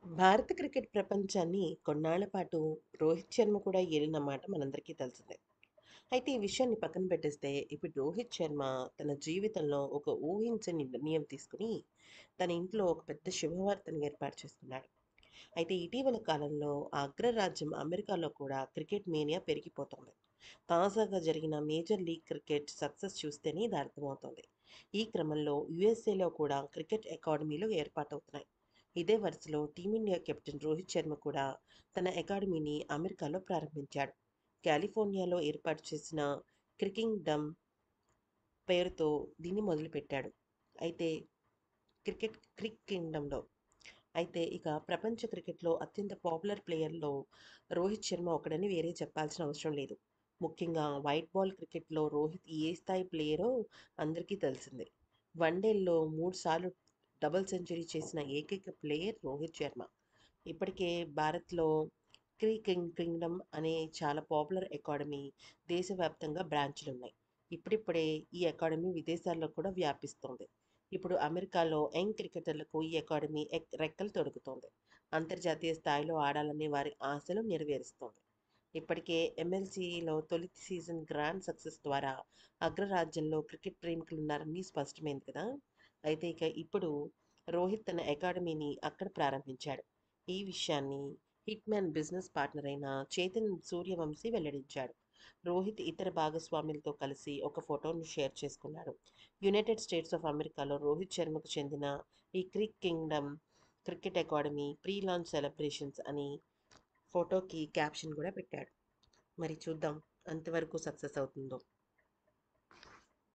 భారత క్రికెట్ ప్రపంచాన్ని కొన్నాళ్ల పాటు రోహిత్ శర్మ కూడా ఏలిన మాట మనందరికీ తెలిసిందే. అయితే ఈ విషయాన్ని పక్కన పెట్టేస్తే ఇప్పుడు రోహిత్ శర్మ తన జీవితంలో ఒక ఊహించని నిర్ణయం తీసుకొని తన ఇంట్లో ఒక పెద్ద శుభవార్తను ఏర్పాటు చేసుకున్నాడు. అయితే ఇటీవల కాలంలో ఆ అగ్రరాజ్యం అమెరికాలో కూడా క్రికెట్ మేనియా పెరిగిపోతోంది. తాజాగా జరిగిన మేజర్ లీగ్ క్రికెట్ సక్సెస్ చూస్తేనే ఇది అర్థమవుతోంది. ఈ క్రమంలో యూఎస్ఏలో కూడా క్రికెట్ అకాడమీలు ఏర్పాటవుతున్నాయి. ఇదే వరుసలో టీమిండియా కెప్టెన్ రోహిత్ శర్మ కూడా తన అకాడమీని అమెరికాలో ప్రారంభించాడు. కాలిఫోర్నియాలో ఏర్పాటు చేసిన క్రికింగ్డమ్ పేరుతో దీన్ని మొదలుపెట్టాడు. అయితే క్రికెట్ క్రిక్ కింగ్డమ్‌లో అయితే ఇక ప్రపంచ క్రికెట్‌లో అత్యంత పాపులర్ ప్లేయర్‌లో రోహిత్ శర్మ ఒకడని వేరే చెప్పాల్సిన అవసరం లేదు. ముఖ్యంగా వైట్ బాల్ క్రికెట్‌లో రోహిత్ ఏ స్థాయి ప్లేయరో అందరికీ తెలిసిందే. వన్డేల్లో మూడు సార్లు డబుల్ సెంచరీ చేసిన ఏకైక ప్లేయర్ రోహిత్ శర్మ. ఇప్పటికే భారత్‌లో క్రీ కింగ్ కింగ్డమ్ అనే చాలా పాపులర్ అకాడమీ దేశవ్యాప్తంగా బ్రాంచ్‌లున్నాయి. ఇప్పుడిప్పుడే ఈ అకాడమీ విదేశాల్లో కూడా వ్యాపిస్తోంది. ఇప్పుడు అమెరికాలో యంగ్ క్రికెటర్లకు ఈ అకాడమీ ఎక్ రెక్కలు తొడుగుతోంది. అంతర్జాతీయ స్థాయిలో ఆడాలనే వారి ఆశలు నెరవేరుస్తోంది. ఇప్పటికే ఎమ్మెల్సీలో తొలి సీజన్ గ్రాండ్ సక్సెస్ ద్వారా అగ్రరాజ్యంలో క్రికెట్ ప్రేమికులున్నారని స్పష్టమైంది కదా! అయితే ఇక ఇప్పుడు రోహిత్ తన అకాడమీని అక్కడ ప్రారంభించాడు. ఈ విషయాన్ని హిట్‌మ్యాన్ బిజినెస్ పార్ట్నర్ అయిన చేతన్ సూర్యవంశీ వెల్లడించాడు. రోహిత్ ఇతర భాగస్వాములతో కలిసి ఒక ఫోటోను షేర్ చేసుకున్నాడు. యునైటెడ్ స్టేట్స్ ఆఫ్ అమెరికాలో రోహిత్ శర్మకు చెందిన ఈ crick kingdom cricket academy pre launch celebrations అని ఫోటోకి క్యాప్షన్ కూడా పెట్టాడు. మరి చూద్దాం ఎంతవరకు సక్సెస్ అవుతుందో!